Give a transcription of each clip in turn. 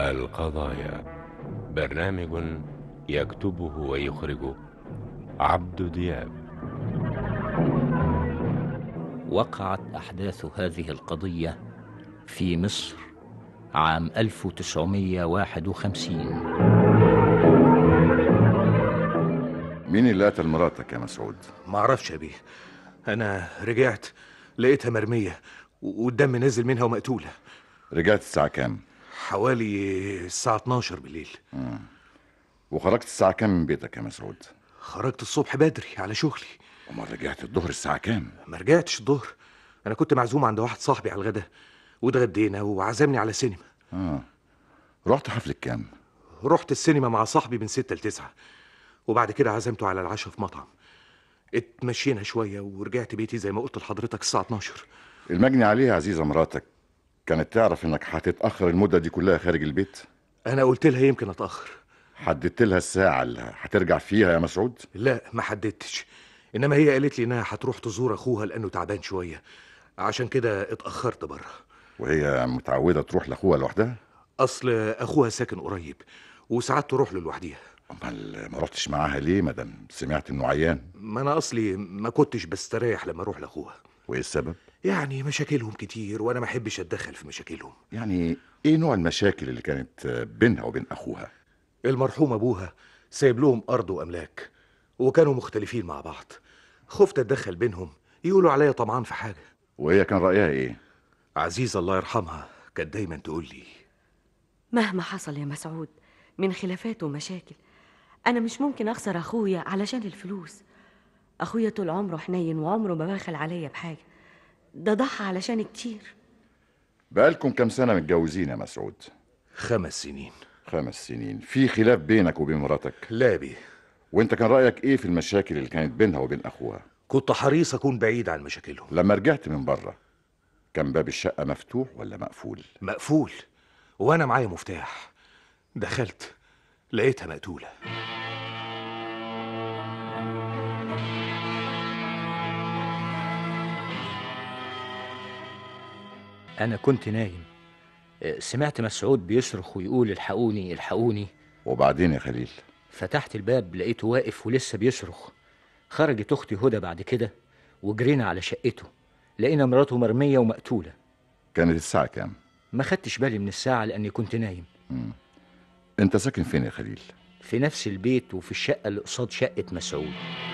القضايا برنامج يكتبه ويخرجه عبد دياب وقعت أحداث هذه القضية في مصر عام 1951 مين اللي قتل مراتك يا مسعود؟ معرفش يا بيه انا رجعت لقيتها مرميه و- والدم نازل منها ومقتوله رجعت الساعة كام؟ حوالي الساعه 12 بالليل وخرجت الساعة كام من بيتك يا مسعود؟ خرجت الصبح بدري على شغلي امال رجعت الظهر الساعة كام؟ ما رجعتش الظهر انا كنت معزوم عند واحد صاحبي على الغدا واتغدينا وعزمني على سينما اه رحت حفلة كام؟ رحت السينما مع صاحبي من ستة لتسعة وبعد كده عزمته على العشاء في مطعم اتمشينا شوية ورجعت بيتي زي ما قلت لحضرتك الساعة 12 المجني عليها عزيزة مراتك كانت تعرف انك هتتأخر المدة دي كلها خارج البيت؟ أنا قلت لها يمكن أتأخر حددت لها الساعة اللي هترجع فيها يا مسعود؟ لا ما حددتش إنما هي قالت لي إنها هتروح تزور أخوها لأنه تعبان شوية عشان كده اتأخرت بره وهي متعودة تروح لأخوها لوحدها؟ أصل أخوها ساكن قريب وساعات تروح له لوحديها امال ما رحتش معاها ليه مادام سمعت انه عيان؟ ما أنا أصلي ما كنتش بستريح لما أروح لأخوها وايه السبب؟ يعني مشاكلهم كتير وأنا ما أحبش أتدخل في مشاكلهم يعني ايه نوع المشاكل اللي كانت بينها وبين اخوها؟ المرحوم أبوها سايب لهم أرض وأملاك وكانوا مختلفين مع بعض خفت أتدخل بينهم يقولوا عليا طمعان في حاجة وهي كان رأيها ايه؟ عزيزة الله يرحمها كانت دايما تقول لي مهما حصل يا مسعود من خلافات ومشاكل أنا مش ممكن أخسر أخويا علشان الفلوس أخويا طول عمره حنين وعمره ما بخل عليا بحاجة ده ضحى علشان كتير بقالكم كام سنة متجوزين يا مسعود؟ خمس سنين خمس سنين في خلاف بينك وبين مراتك لا بيه وانت كان رأيك ايه في المشاكل اللي كانت بينها وبين اخوها كنت حريص أكون بعيد عن مشاكلهم لما رجعت من بره كان باب الشقة مفتوح ولا مقفول مقفول وأنا معايا مفتاح دخلت لقيتها مقتولة أنا كنت نايم آه، سمعت مسعود بيصرخ ويقول الحقوني الحقوني وبعدين يا خليل فتحت الباب لقيته واقف ولسه بيصرخ خرجت أختي هدى بعد كده وجرينا على شقته لقينا مراته مرمية ومقتولة كانت الساعة كام ما خدتش بالي من الساعة لأني كنت نايم انت ساكن فين يا خليل في نفس البيت وفي الشقة اللي قصاد شقة مسعود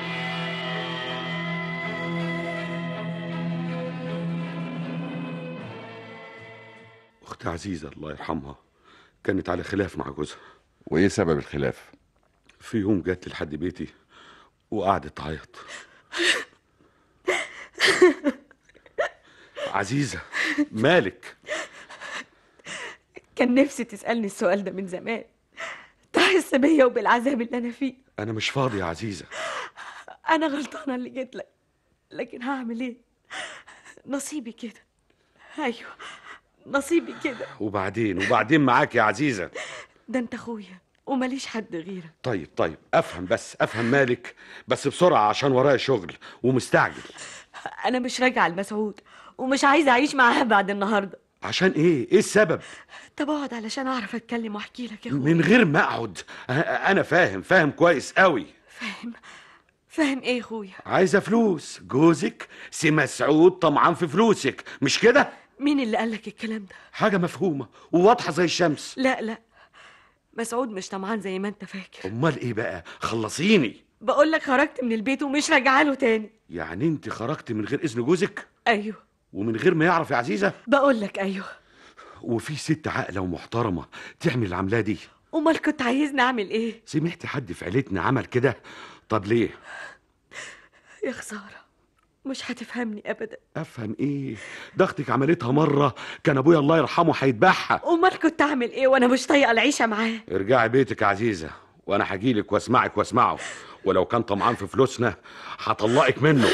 أختي عزيزة الله يرحمها كانت على خلاف مع جوزها وايه سبب الخلاف في يوم جت لحد بيتي وقعدت تعيط عزيزة مالك كان نفسي تسألني السؤال ده من زمان تحس بيا وبالعذاب اللي أنا فيه أنا مش فاضي يا عزيزة أنا غلطانة اللي جيت لك لكن هعمل إيه نصيبي كده أيوه نصيبي كده وبعدين وبعدين معاك يا عزيزة ده أنت أخويا وماليش حد غيرك طيب طيب أفهم بس أفهم مالك بس بسرعة عشان ورايا شغل ومستعجل أنا مش راجعة لمسعود ومش عايزة أعيش معاها بعد النهاردة عشان إيه؟ إيه السبب؟ طب اقعد علشان أعرف أتكلم وأحكي لك يا أخويا من غير ما أقعد أ- أنا فاهم فاهم كويس قوي فاهم فاهم إيه يا أخويا عايزة فلوس جوزك سي مسعود طمعان في فلوسك مش كده؟ مين اللي قالك الكلام ده حاجة مفهومة وواضحة زي الشمس لا لا مسعود مش طمعان زي ما أنت فاكر أمال إيه بقى؟ خلصيني بقول لك خرجت من البيت ومش راجعه له تاني يعني أنت خرجت من غير إذن جوزك؟ أيوه ومن غير ما يعرف يا عزيزة؟ بقول لك أيوه وفي ست عاقلة ومحترمة تعمل العملية دي أمال كنت عايزني أعمل إيه سمعت حد في عيلتنا عمل كده؟ طب ليه؟ يا خسارة مش هتفهمني أبدا أفهم إيه؟ ضغطك عملتها مرة كان أبويا الله يرحمه هيذبحها أمال كنت أعمل إيه وأنا مش طايقة العيشة معاه ارجعي بيتك يا عزيزة وأنا هجيلك وأسمعك وأسمعه ولو كان طمعان في فلوسنا هطلقك منه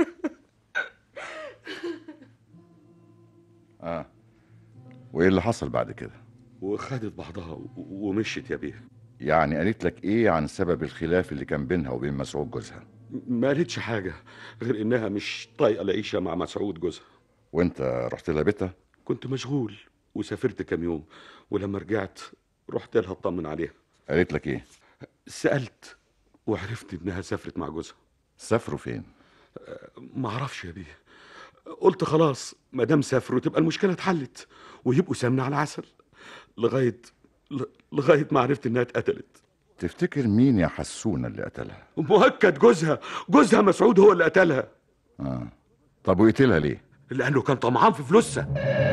اه وايه اللي حصل بعد كده وخدت بعضها و- ومشيت يا بيه يعني قالت لك ايه عن سبب الخلاف اللي كان بينها وبين مسعود جوزها ما قالتش حاجة غير إنها مش طايقة العيشة مع مسعود جوزها وانت رحت لها بيتها كنت مشغول وسافرت كام يوم ولما رجعت رحت لها اطمن عليها قالت لك ايه سالت وعرفت انها سافرت مع جوزها سافروا فين ما اعرفش يا بيه قلت خلاص ما دام سافروا تبقى المشكله اتحلت ويبقوا سمنه على عسل لغايه ل- لغايه ما عرفت انها اتقتلت تفتكر مين يا حسونه اللي قتلها مؤكد جوزها جوزها مسعود هو اللي قتلها اه طب وقتلها ليه لانه كان طمعان في فلوسها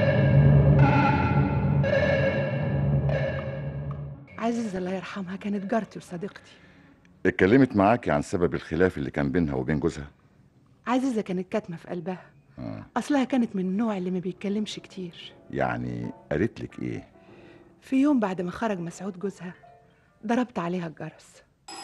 عزيزة الله يرحمها كانت جارتي وصديقتي اتكلمت معاكي عن سبب الخلاف اللي كان بينها وبين جوزها عزيزة كانت كاتمة في قلبها آه. أصلها كانت من النوع اللي ما بيتكلمش كتير يعني قالت لك ايه في يوم بعد ما خرج مسعود جوزها ضربت عليها الجرس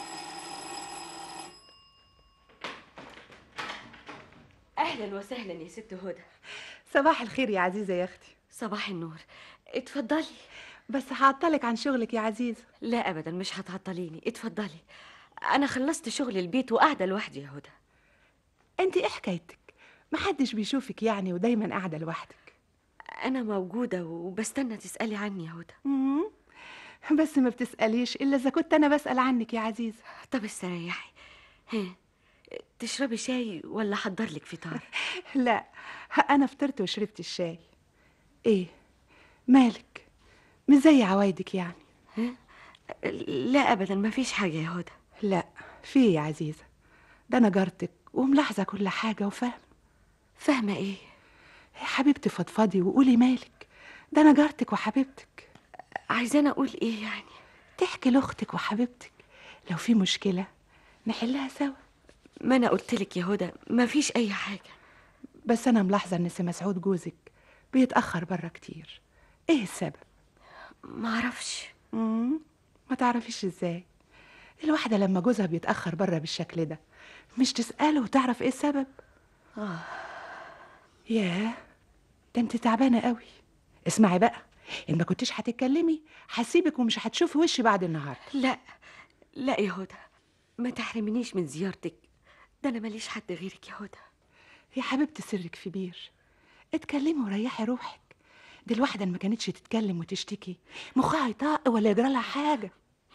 اهلا وسهلا يا ست هدى صباح الخير يا عزيزة يا أختي صباح النور اتفضلي بس هعطلك عن شغلك يا عزيزة لا ابدا مش هتعطليني اتفضلي انا خلصت شغل البيت وقاعده لوحدي يا هدى أنت إيه حكايتك؟ محدش بيشوفك يعني ودايما قاعدة لوحدك انا موجوده وبستنى تسالي عني يا هدى مم. بس ما بتسأليش إلا إذا كنت أنا بسأل عنك يا عزيزة طب استريحي ها تشربي شاي ولا احضر لك فطار لا أنا فطرت وشربت الشاي إيه؟ مالك؟ مش زي عوايدك يعني لا ابدا ما فيش حاجه يا هدى لا في يا عزيزة ده أنا جارتك وملاحظة كل حاجة وفاهمة فاهمه ايه يا حبيبتي فضفضي وقولي مالك ده أنا جارتك وحبيبتك عايزاني اقول ايه يعني تحكي لأختك وحبيبتك لو في مشكلة نحلها سوا ما انا قلت لك يا هدى ما فيش اي حاجه بس أنا ملاحظة إن سي مسعود جوزك بيتأخر بره كتير إيه السبب؟ ما اعرفش مم. ما تعرفيش إزاي الواحدة لما جوزها بيتأخر بره بالشكل ده مش تسأله وتعرف إيه السبب؟ آه. ياه ده انت تعبانة قوي اسمعي بقى إن ما كنتيش هتتكلمي هسيبك ومش هتشوفي وشي بعد النهاردة لا لا يا هدى ما تحرمنيش من زيارتك ده انا ماليش حد غيرك يا هدى يا حبيبتي سرك في بير اتكلمي وريحي روحك دي الواحدة اللي ما كانتش تتكلم وتشتكي مخها يطاق ولا يجرى لها حاجة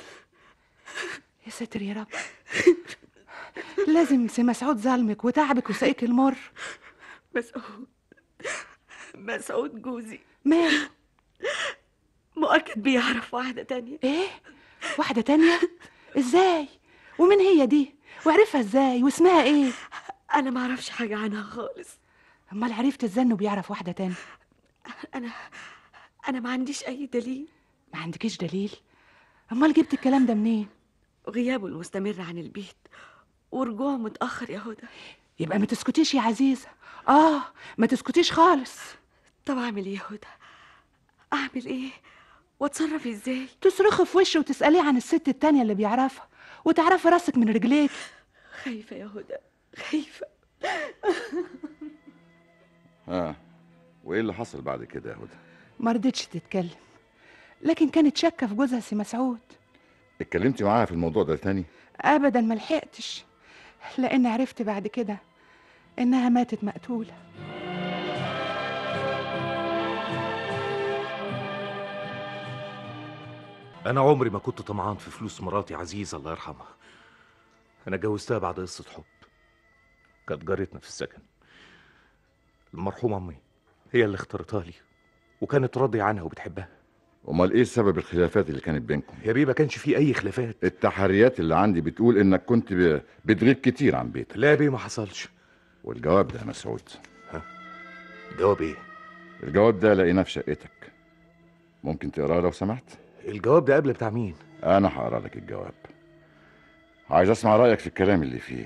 يا ساتر يا رب لازم سي مسعود ظلمك وتعبك وسقيك المر مسعود مسعود جوزي ماله مؤكد بيعرف واحدة تانية ايه واحدة تانية ازاي ومين هي دي وعرفها ازاي واسمها ايه أنا ما أعرفش حاجة عنها خالص امال عرفت ازاي انه بيعرف واحدة تانية أنا أنا ما عنديش أي دليل ما عندكيش دليل امال جبت الكلام ده منين غيابه المستمر عن البيت ورجوعه متأخر يا هدى يبقى ما تسكتيش يا عزيزة اه ما تسكتيش خالص طب أعمل إيه يا هدى أعمل إيه وأتصرف إزاي تصرخي في وشه وتسأليه عن الست التانية اللي بيعرفها وتعرفي راسك من رجليك خايفة يا هدى خايفة اه وايه اللي حصل بعد كده يا هدى ما رضتش تتكلم لكن كانت شاكة في جوزها سي مسعود اتكلمتي معاها في الموضوع ده تاني ابدا ما لحقتش لان عرفت بعد كده انها ماتت مقتوله انا عمري ما كنت طمعان في فلوس مراتي عزيزه الله يرحمها انا جوزتها بعد قصه حب كانت جارتنا في السكن المرحومه امي هي اللي اختارتها لي وكانت راضيه عنها وبتحبها امال ايه سبب الخلافات اللي كانت بينكم يا بيه ما كانش فيه اي خلافات التحريات اللي عندي بتقول انك كنت ب- بتغيب كتير عن بيتك لا يا بيه ما حصلش والجواب ده يا مسعود جواب ايه الجواب ده لقيناه في شقتك ممكن تقراه لو سمحت الجواب ده قبل بتاع مين انا هقرا لك الجواب عايز اسمع رايك في الكلام اللي فيه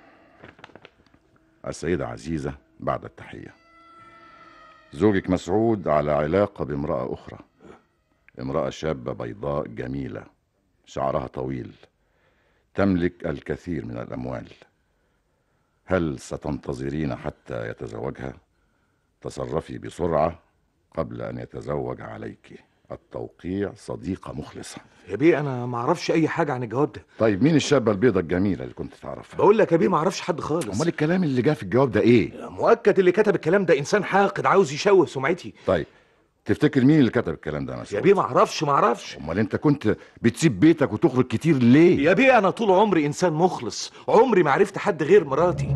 السيده عزيزه بعد التحيه زوجك مسعود على علاقه بامراه اخرى امراه شابه بيضاء جميله شعرها طويل تملك الكثير من الاموال هل ستنتظرين حتى يتزوجها تصرفي بسرعه قبل ان يتزوج عليك التوقيع صديقه مخلصه يا بيه انا ما اعرفش اي حاجه عن الجواب ده طيب مين الشابة البيضة الجميلة اللي كنت تعرفها؟ بقول لك يا بيه ما اعرفش حد خالص أمال الكلام اللي جه في الجواب ده إيه؟ مؤكد اللي كتب الكلام ده انسان حاقد عاوز يشوه سمعتي طيب تفتكر مين اللي كتب الكلام ده يا يا مسعود بيه ما اعرفش ما اعرفش امال انت كنت بتسيب بيتك وتخرج كتير ليه يا بيه انا طول عمري انسان مخلص عمري ما عرفت حد غير مراتي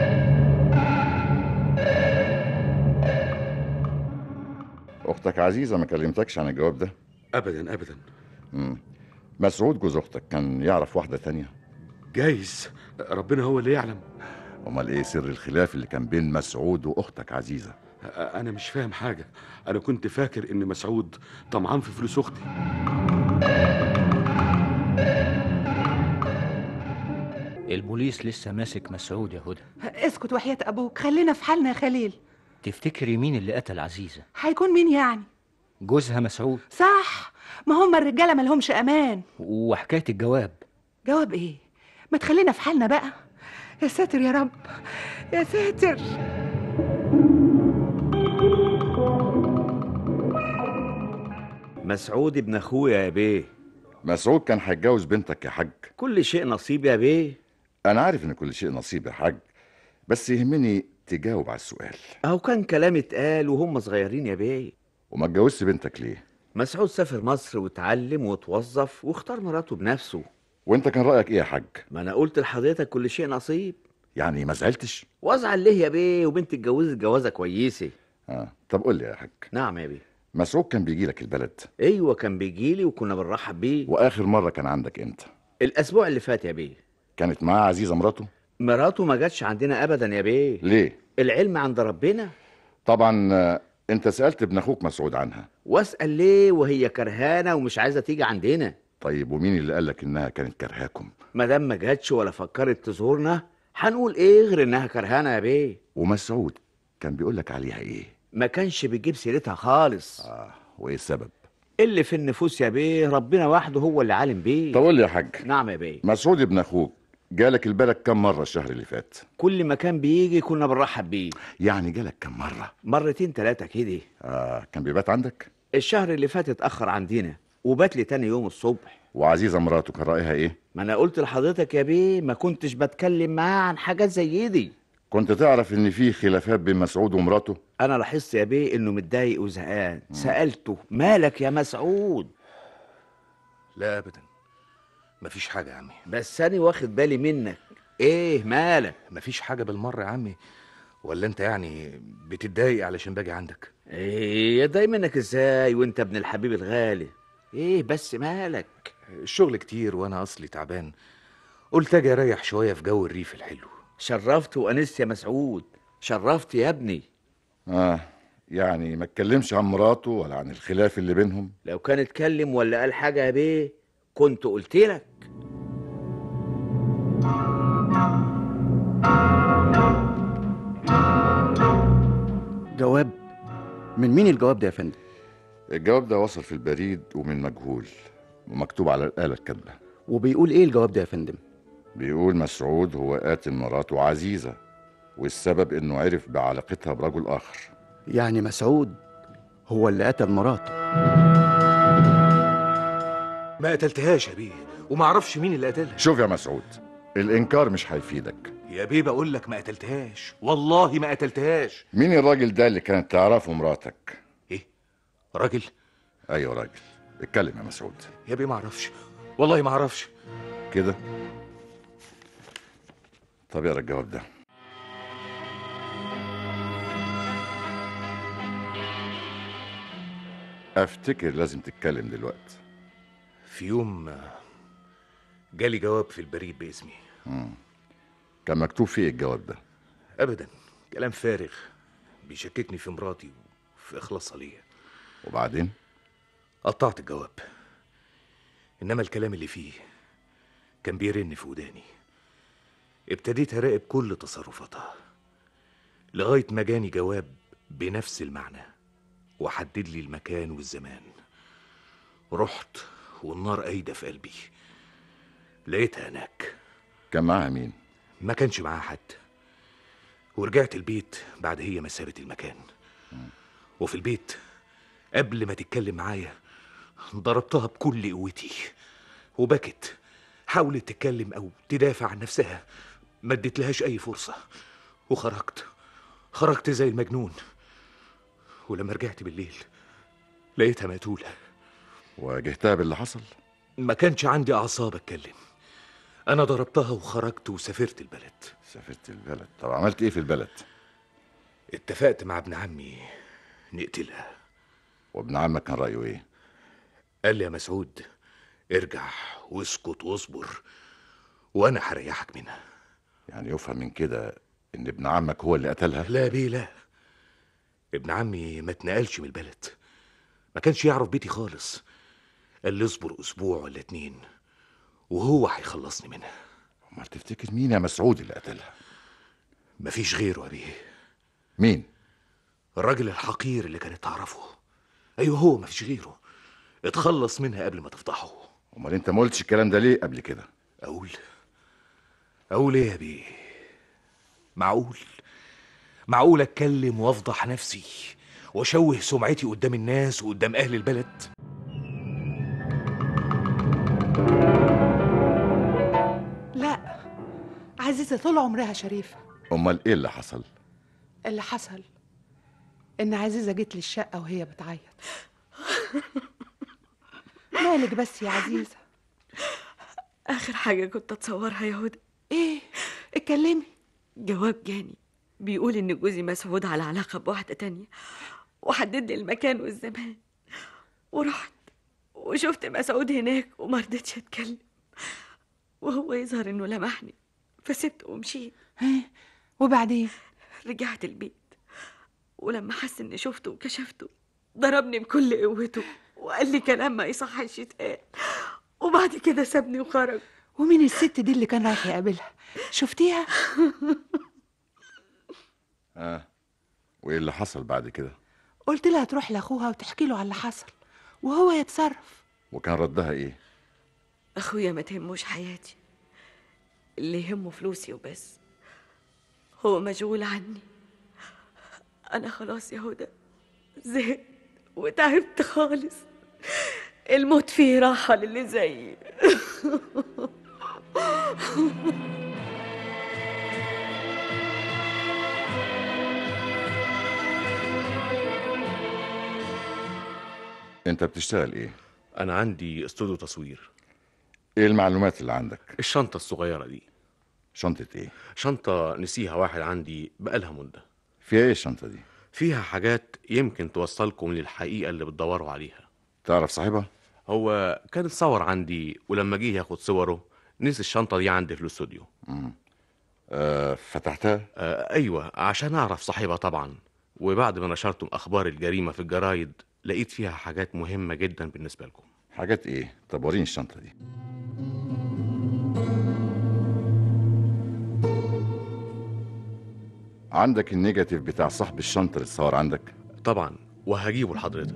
اختك عزيزه ما كلمتكش عن الجواب ده ابدا ابدا مم. مسعود جوز اختك كان يعرف واحده تانية جايز ربنا هو اللي يعلم امال ايه سر الخلاف اللي كان بين مسعود واختك عزيزه انا مش فاهم حاجه انا كنت فاكر ان مسعود طمعان في فلوس اختي البوليس لسه ماسك مسعود يا هدى اسكت وحياة أبوك خلينا في حالنا يا خليل تفتكري مين اللي قتل عزيزة هيكون مين يعني جوزها مسعود صح ما هم الرجالة مالهمش أمان وحكاية الجواب جواب إيه ما تخلينا في حالنا بقى يا ساتر يا رب يا ساتر مسعود ابن اخويا يا بيه مسعود كان هيتجوز بنتك يا حاج كل شيء نصيب يا بيه انا عارف ان كل شيء نصيب يا حاج بس يهمني تجاوب على السؤال اهو كان كلام اتقال وهم صغيرين يا بيه وما اتجوزت بنتك ليه مسعود سافر مصر واتعلم واتوظف واختار مراته بنفسه وانت كان رايك ايه يا حاج ما انا قلت لحضرتك كل شيء نصيب يعني ما زعلتش وازعل ليه يا بيه وبنت اتجوزت جوازه كويسه اه طب قول لي يا حاج نعم يا بيه مسعود كان بيجي لك البلد ايوه كان بيجيلي وكنا بنرحب بيه واخر مره كان عندك امتى الاسبوع اللي فات يا بيه كانت معاه عزيزه مراته مراته ما جاتش عندنا ابدا يا بيه ليه العلم عند ربنا طبعا آه، انت سالت ابن اخوك مسعود عنها واسال ليه وهي كرهانه ومش عايزه تيجي عندنا طيب ومين اللي قالك انها كانت كرهاكم ما دام ما جاتش ولا فكرت تزورنا هنقول ايه غير انها كرهانه يا بيه ومسعود كان بيقول لك عليها ايه ما كانش بيجيب سيرتها خالص اه وايه السبب اللي في النفوس يا بيه ربنا وحده هو اللي عالم بيه طب قول لي يا حاج نعم يا بيه مسعود ابن اخوك جالك البلد كم مره الشهر اللي فات كل ما كان بيجي كنا بنرحب بيه يعني جالك كم مره مرتين تلاتة كده اه كان بيبات عندك الشهر اللي فات اتأخر عندنا وبات لي تاني يوم الصبح وعزيزه مراته كان رايها ايه ما انا قلت لحضرتك يا بيه ما كنتش بتكلم معاه عن حاجات زي دي كنت تعرف ان في خلافات بين مسعود ومراته انا لاحظت يا بيه انه متضايق وزهقان سألته مالك يا مسعود لا ابدا مفيش حاجه يا عمي بس انا واخد بالي منك ايه مالك مفيش حاجه بالمره يا عمي ولا انت يعني بتتضايق علشان باجي عندك ايه يضايق منك ازاي وانت ابن الحبيب الغالي ايه بس مالك الشغل كتير وانا اصلي تعبان قلت اجي اريح شويه في جو الريف الحلو شرفت وانست يا مسعود شرفت يا ابني اه يعني ما اتكلمش عن مراته ولا عن الخلاف اللي بينهم لو كان اتكلم ولا قال حاجه يا بيه كنت قلت لك جواب من مين الجواب ده يا فندم الجواب ده وصل في البريد ومن مجهول ومكتوب على الآلة الكاتبة وبيقول ايه الجواب ده يا فندم بيقول مسعود هو قاتل مراته عزيزة والسبب انه عرف بعلاقتها برجل اخر يعني مسعود هو اللي قتل مراته ما قتلتهاش يا بيه وما اعرفش مين اللي قتلها شوف يا مسعود الانكار مش هيفيدك يا بيه بقول لك ما قتلتهاش والله ما قتلتهاش مين الراجل ده اللي كانت تعرفه مراتك ايه راجل ايوه راجل اتكلم يا مسعود يا بيه ما اعرفش والله ما اعرفش كده طب اقرا الجواب ده افتكر لازم تتكلم دلوقتي في يوم آه، جالي جواب في البريد باسمي كان مكتوب فيه إيه الجواب ده ابدا كلام فارغ بيشككني في مراتي وفي اخلاصها ليا وبعدين قطعت الجواب انما الكلام اللي فيه كان بيرن في وداني ابتديت اراقب كل تصرفاتها لغايه ما جاني جواب بنفس المعنى وحدد لي المكان والزمان رحت والنار قايده في قلبي لقيتها هناك كان معاها مين ما كانش معاها حد ورجعت البيت بعد هي ما سابت المكان وفي البيت قبل ما تتكلم معايا ضربتها بكل قوتي وبكت حاولت تتكلم او تدافع عن نفسها ما اديتلهاش اي فرصه وخرجت خرجت زي المجنون ولما رجعت بالليل لقيتها مقتولة واجهتها باللي حصل ما كانش عندي أعصاب أتكلم أنا ضربتها وخرجت وسافرت البلد سافرت البلد طب عملت ايه في البلد اتفقت مع ابن عمي نقتلها وابن عمك كان رايه ايه قال لي يا مسعود ارجع واسكت واصبر وأنا هريحك منها يعني يفهم من كده ان ابن عمك هو اللي قتلها لا بيه لا ابن عمي ما اتنقلش من البلد ما كانش يعرف بيتي خالص قال لي اصبر اسبوع ولا اتنين وهو هيخلصني منها امال تفتكر مين يا مسعود اللي قتلها مفيش غيره يا بيه مين الراجل الحقير اللي كانت تعرفه ايوه هو مفيش غيره اتخلص منها قبل ما تفضحه امال انت ما قلتش الكلام ده ليه قبل كده اقول اقول ايه يا بيه معقول معقول اتكلم وافضح نفسي واشوه سمعتي قدام الناس وقدام اهل البلد لا عزيزة طول عمرها شريفة امال ايه اللي حصل اللي حصل إن عزيزة جت لي الشقة وهي بتعيط مالك بس يا عزيزة آخر حاجة كنت أتصورها يا هدى إيه اتكلمي جواب جاني بيقول إن جوزي مسعود على علاقة بواحدة تانية وحدد لي المكان والزمان ورحت وشفت مسعود هناك وما رضيتش أتكلم وهو يظهر إنه لمحني فسبت ومشيت ها وبعدين رجعت البيت ولما حس إني شفته وكشفته ضربني بكل قوته وقال لي كلام ما يصحش يتقال وبعد كده سابني وخرج ومين الست دي اللي كان رايح يقابلها شفتيها اه وايه اللي حصل بعد كده قلت لها تروح لاخوها وتحكي له على اللي حصل وهو يتصرف وكان ردها ايه أخويا ما تهموش حياتي اللي يهمه فلوسي وبس هو مشغول عني أنا خلاص يا هدى زهقت وتعبت خالص الموت فيه راحة للي زيي انت بتشتغل ايه انا عندي استوديو تصوير ايه المعلومات اللي عندك الشنطه الصغيره دي شنطة ايه شنطه نسيها واحد عندي بقالها مده فيها ايه الشنطة دي فيها حاجات يمكن توصلكم للحقيقه اللي بتدوروا عليها تعرف صاحبها هو كان اتصور عندي ولما جه ياخد صوره نسي الشنطه دي عندي في الاستوديو آه فتحتها آه ايوه عشان اعرف صاحبها طبعا وبعد ما نشرتم اخبار الجريمه في الجرايد لقيت فيها حاجات مهمه جدا بالنسبه لكم حاجات ايه طب وريني الشنطة دي عندك النيجاتيف بتاع صاحب الشنطة اللي اتصور عندك طبعا وهجيبه لحضرتك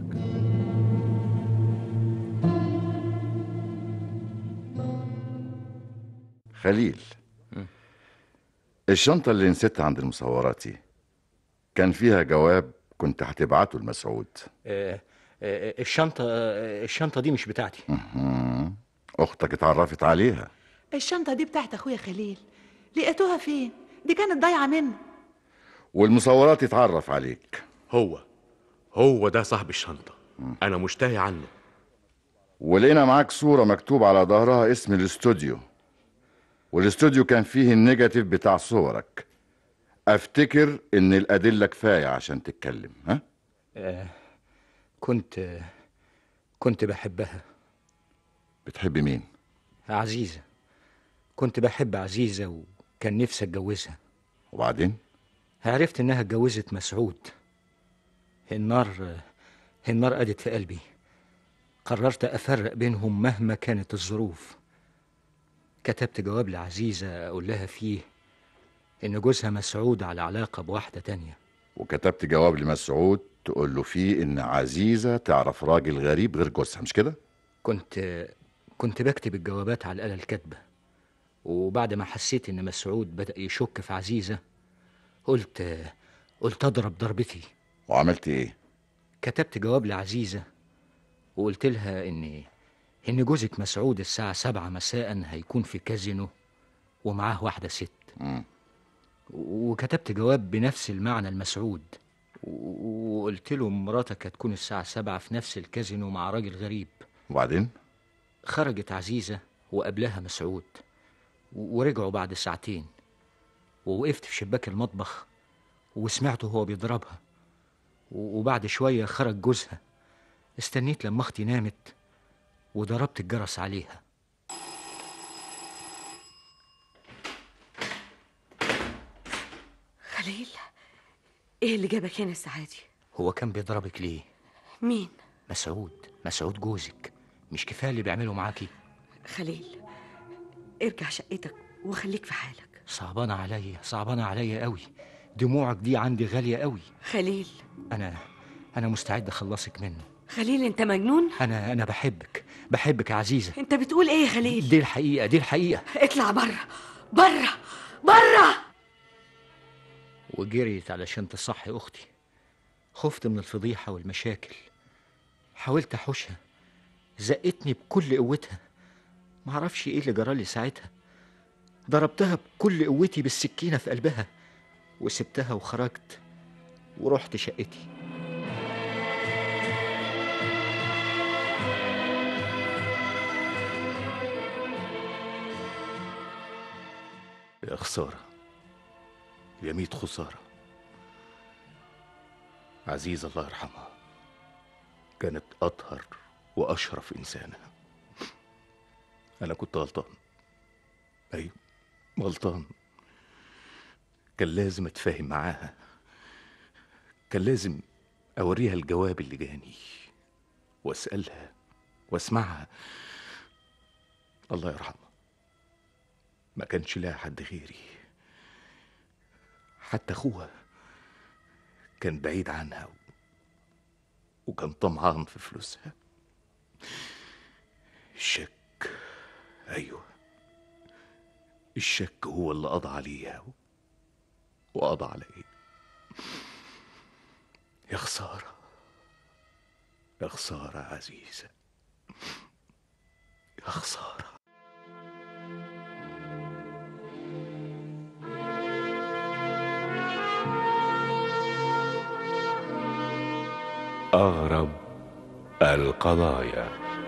خليل الشنطة اللي نسيتها عند المصورات دي كان فيها جواب كنت هتبعته لمسعود آه، آه، الشنطة آه، الشنطة دي مش بتاعتي مم. أختك اتعرفت عليها الشنطة دي بتاعت أخويا خليل لقيتوها فين دي كانت ضايعة منه والمصورات اتعرف عليك هو هو ده صاحب الشنطه انا مشتهي عنه ولقينا معاك صورة مكتوب على ظهرها اسم الاستوديو والاستوديو كان فيه النيجاتيف بتاع صورك افتكر ان الادلة كفاية عشان تتكلم ها آه، كنت آه، كنت بحبها بتحب مين عزيزة كنت بحب عزيزة وكان نفسي اتجوزها وبعدين عرفت انها اتجوزت مسعود النار النار قدت في قلبي قررت افرق بينهم مهما كانت الظروف كتبت جواب لعزيزة اقول لها فيه ان جوزها مسعود على علاقة بواحدة تانية وكتبت جواب لمسعود تقول له فيه ان عزيزة تعرف راجل غريب غير جوزها مش كده كنت كنت بكتب الجوابات على الآلة الكاتبة وبعد ما حسيت إن مسعود بدأ يشك في عزيزة قلت قلت أضرب ضربتي وعملت ايه كتبت جواب لعزيزة وقلت لها إن إن جوزك مسعود الساعة سبعة مساء هيكون في كازينو ومعاه واحدة ست مم. وكتبت جواب بنفس المعنى لمسعود و- وقلت له مراتك هتكون الساعة سبعة في نفس الكازينو مع راجل غريب وبعدين خرجت عزيزة وقبلها مسعود و- ورجعوا بعد ساعتين ووقفت في شباك المطبخ وسمعته هو بيضربها و- وبعد شوية خرج جوزها استنيت لما اختي نامت وضربت الجرس عليها خليل ايه اللي جابك هنا الساعة دي هو كان بيضربك ليه مين مسعود مسعود جوزك مش كفايه اللي بيعمله معاكي خليل ارجع شقتك وخليك في حالك صعبانه عليا صعبانه عليا قوي دموعك دي عندي غاليه قوي خليل انا انا مستعد اخلصك منه خليل انت مجنون انا انا بحبك بحبك يا عزيزه انت بتقول ايه يا خليل دي الحقيقه دي الحقيقه اطلع بره بره بره وجريت علشان تصحي اختي خفت من الفضيحه والمشاكل حاولت احوشها زقتني بكل قوتها معرفش ايه اللي جرالي ساعتها ضربتها بكل قوتي بالسكينه في قلبها وسبتها وخرجت ورحت شقتي يا خسارة يا ميت خسارة عزيز الله يرحمها كانت أطهر وأشرف إنسانة أنا كنت غلطان أيوة غلطان كان لازم أتفاهم معاها كان لازم أوريها الجواب اللي جاني وأسألها وأسمعها الله يرحمها ما كانش لها حد غيري حتى اخوها كان بعيد عنها و... وكان طمعان في فلوسها الشك ايوه الشك هو اللي قضى عليها و... وقضى عليا يا خساره يا خساره عزيزه يا خساره أغرب القضايا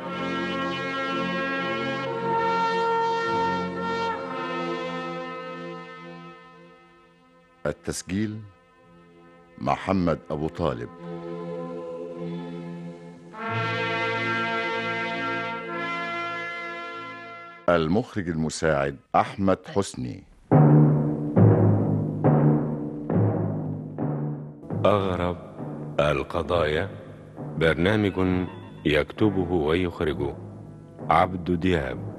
التسجيل محمد أبو طالب المخرج المساعد أحمد حسني أغرب القضايا برنامج يكتبه ويخرجه عبد دياب